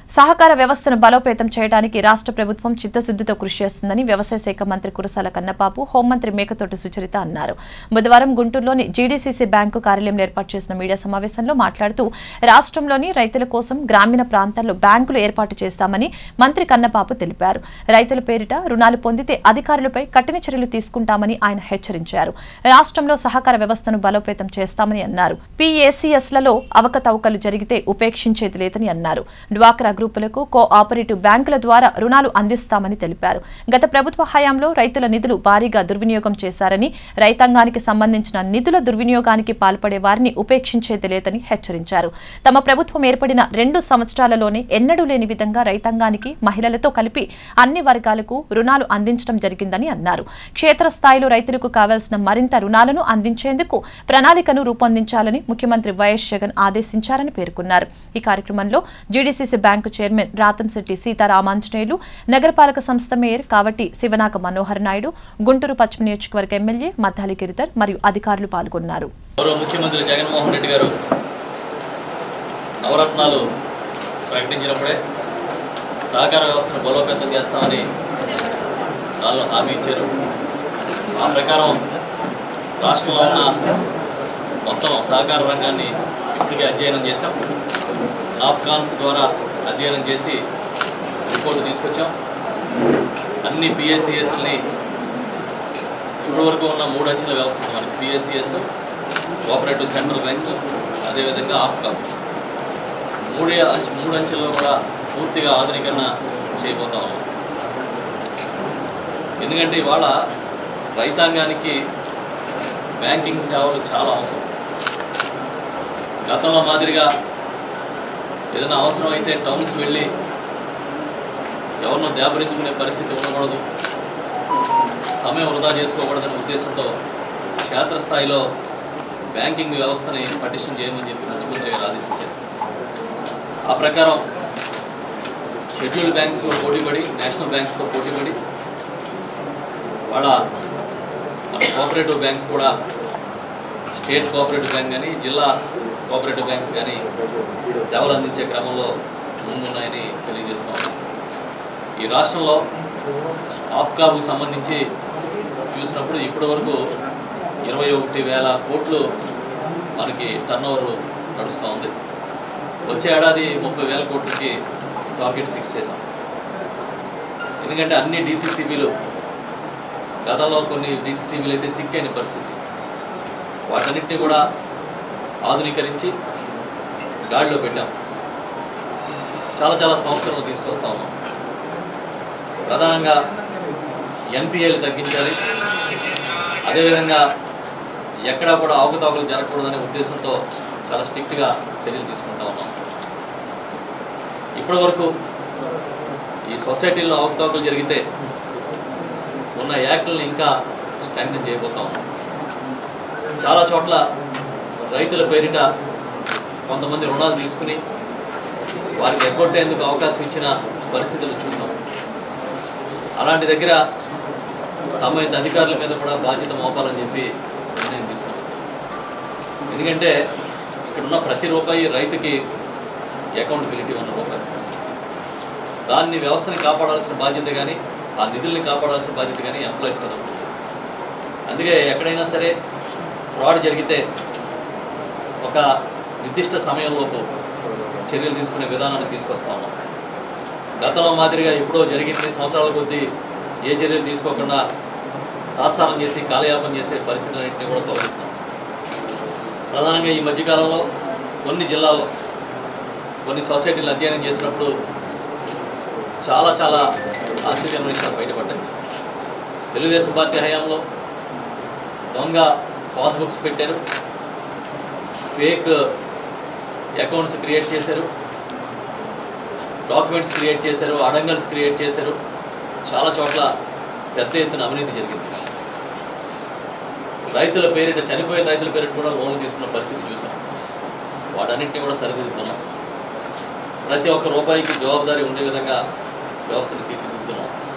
సహకార వ్యవస్థను బలోపేతం చేయడానికి రాష్ట్ర ప్రభుత్వం చిత్తశుద్దితో కృషి చేస్తుందని వ్యవసాయ శాఖ మంత్రి కురసాల కన్నపాపు హోంమంత్రి మేకతోటి సుచరిత అన్నారు బుధవారం గుంటూరులోని జీడీసీసీ బ్యాంకు కార్యాలయంలో ఏర్పాటు చేసిన మీడియా సమావేశంలో మాట్లాడుతూ రాష్ట్రంలోని రైతుల కోసం గ్రామీణ ప్రాంతాల్లో బ్యాంకులు ఏర్పాటు చేస్తామని మంత్రి కన్నపాపు తెలిపారు రైతుల పేరిట రుణాలు పొందితే అధికారులపై కఠిన చర్యలు తీసుకుంటామని ఆయన హెచ్చరించారు రాష్ట్రంలో సహకార వ్యవస్థను బలోపేతం చేస్తామని అన్నారు పీఏసీఎస్లలో అవకతవకలు జరిగితే ఉపేక్షించేది లేదని అన్నారు డ్వాక్రా గ్రూపులకు కో ఆపరేటివ్ బ్యాంకుల ద్వారా రుణాలు అందిస్తామని తెలిపారు గత ప్రభుత్వ హయాంలో రైతుల నిధులు భారీగా దుర్వినియోగం చేశారని రైతాంగానికి సంబంధించిన నిధుల దుర్వినియోగానికి పాల్పడే వారిని ఉపేక్షించేది లేదని హెచ్చరించారు తమ ప్రభుత్వం ఏర్పడిన రెండు సంవత్సరాలలోనే ఎన్నడూ లేని విధంగా రైతాంగానికి మహిళలతో కలిపి అన్ని వర్గాలకు రుణాలు అందించడం జరిగిందని అన్నారు క్షేత్రస్థాయిలో రైతులకు కావాల్సిన మరింత రుణాలను అందించేందుకు ప్రణాళికను రూపొందించాలని ముఖ్యమంత్రి వైఎస్ జగన్ ఆదేశించారని పేర్కొన్నారు ఈ కార్యక్రమంలో GDCC bank chairman Rathamshetti Seetharamanjaneyulu నగరపాలక సంస్థ మేయర్ కావటి శివనాక మనోహర్ నాయుడు గుంటూరు పశ్చిమ నియోజకవర్గ ఎమ్మెల్యే మద్దాలి గిరిధర్ మరియు అధికారులు పాల్గొన్నారు గౌరవ ముఖ్యమంత్రి జగన్మోహన్ రెడ్డి గారు నవరత్నాలు ప్రకటించినప్పుడే సహకార వ్యవస్థను బలోపేతం చేస్తామని వాళ్ళు హామీ ఇచ్చారు ఆ ప్రకారం రాష్ట్రంలో ఉన్న మొత్తం సహకార రంగాన్ని ఇప్పటికే అధ్యయనం చేశాం ఆప్కాన్స్ ద్వారా అధ్యయనం చేసి రిపోర్టు తీసుకొచ్చాం అన్ని పిఎస్సిఎస్ని ఇప్పటివరకు ఉన్న మూడు అంచెల వ్యవస్థ ఉంది మనకి పిఎస్సిఎస్ కోఆపరేటివ్ సెంట్రల్ బ్యాంక్స్ అదేవిధంగా ఆప్కా మూడే అంచె మూడు అంచెల్లో కూడా పూర్తిగా ఆధునీకరణ చేయబోతా ఉన్నాం ఎందుకంటే ఇవాళ రైతాంగానికి బ్యాంకింగ్ సేవలు చాలా అవసరం గతంలో మాదిరిగా ఏదైనా అవసరం అయితే టౌన్స్ వెళ్ళి ఎవరినో దేబరించుకునే పరిస్థితి ఉండకూడదు సమయం వృధా చేసుకోకూడదనే ఉద్దేశంతో క్షేత్రస్థాయిలో బ్యాంకింగ్ వ్యవస్థని పటిష్టం చేయమని చెప్పి ముఖ్యమంత్రి గారు ఆదేశించారు ఆ ప్రకారం షెడ్యూల్డ్ బ్యాంక్స్లో పోటీపడి నేషనల్ బ్యాంక్స్తో పోటీపడి వాళ్ళ మన కోఆపరేటివ్ బ్యాంక్స్ కూడా స్టేట్ కోఆపరేటివ్ బ్యాంక్ కానీ జిల్లా కోఆపరేటివ్ బ్యాంక్స్ కానీ సేవలు అందించే క్రమంలో ముందున్నాయని తెలియజేస్తాం ఈ రాష్ట్రంలో ఆప్కాబుకు సంబంధించి చూసినప్పుడు ఇప్పటి వరకు ఇరవై ఒకటి వేల కోట్లు మనకి టర్న్ ఓవర్ నడుస్తూ ఉంది వచ్చే ఏడాది ముప్పై వేల కోట్లకి టార్గెట్ ఫిక్స్ చేశాం ఎందుకంటే అన్ని డీసీసీబీలు గతంలో కొన్ని డీసీసీబీలు అయితే సిక్ అయిన పరిస్థితి వాటన్నిటిని కూడా ఆధునీకరించి గాడిలో పెట్టాం చాలా చాలా సంస్కరణలు తీసుకొస్తా ఉన్నాం ప్రధానంగా ఎన్పిఏలు తగ్గించాలి అదేవిధంగా ఎక్కడా కూడా అవకతవకలు జరగకూడదనే ఉద్దేశంతో చాలా స్ట్రిక్ట్గా చర్యలు తీసుకుంటా ఉన్నాం ఇప్పటివరకు ఈ సొసైటీలో అవకతవకలు జరిగితే ఉన్న యాక్టులను ఇంకా స్ట్రెంగ్తన్ చేయబోతా ఉన్నాం చాలా చోట్ల రైతుల పేరిట కొంతమంది రుణాలు తీసుకుని వారికి ఎగ్గొట్టేందుకు అవకాశం ఇచ్చిన పరిస్థితులు చూసాం అలాంటి దగ్గర సంబంధిత అధికారుల మీద కూడా బాధ్యత మోపాలని చెప్పి నిర్ణయం తీసుకున్నాం ఎందుకంటే ఇక్కడ ఉన్న ప్రతి రూపాయి రైతుకి అకౌంటబిలిటీ ఉన్న రూపాయి దాన్ని వ్యవస్థని కాపాడాల్సిన బాధ్యత కానీ ఆ నిధుల్ని కాపాడాల్సిన బాధ్యత కానీ ఎంప్లాయీస్ మీద ఉంటుంది అందుకే ఎక్కడైనా సరే ఫ్రాడ్ జరిగితే ఒక నిర్దిష్ట సమయంలోపు చర్యలు తీసుకునే విధానాన్ని తీసుకొస్తా ఉన్నాం గతంలో మాదిరిగా ఎప్పుడో జరిగింది సంవత్సరాల కొద్దీ ఏ చర్యలు తీసుకోకుండా తాసారం చేసి కాలయాపన చేసే పరిస్థితులన్నింటినీ కూడా తొలగిస్తాం ప్రధానంగా ఈ మధ్యకాలంలో కొన్ని జిల్లాల్లో కొన్ని సొసైటీలు అధ్యయనం చేసినప్పుడు చాలా చాలా ఆశ్చర్యమైన విషయాలు బయటపడ్డాయి తెలుగుదేశం పార్టీ హయాంలో దొంగ పాస్బుక్స్ పెట్టారు ఫేక్ అకౌంట్స్ క్రియేట్ చేశారు డాక్యుమెంట్స్ క్రియేట్ చేశారు అడంగల్స్ క్రియేట్ చేశారు చాలా చోట్ల పెద్ద ఎత్తున అవినీతి జరిగింది రైతుల పేరిట చనిపోయిన రైతుల పేరిట కూడా లోన్లు తీసుకున్న పరిస్థితి చూసాం వాటన్నింటినీ కూడా సరిదిద్దుతున్నాం ప్రతి ఒక్క రూపాయికి జవాబుదారీ ఉండే విధంగా వ్యవస్థను తీర్చిదిద్దుతున్నాం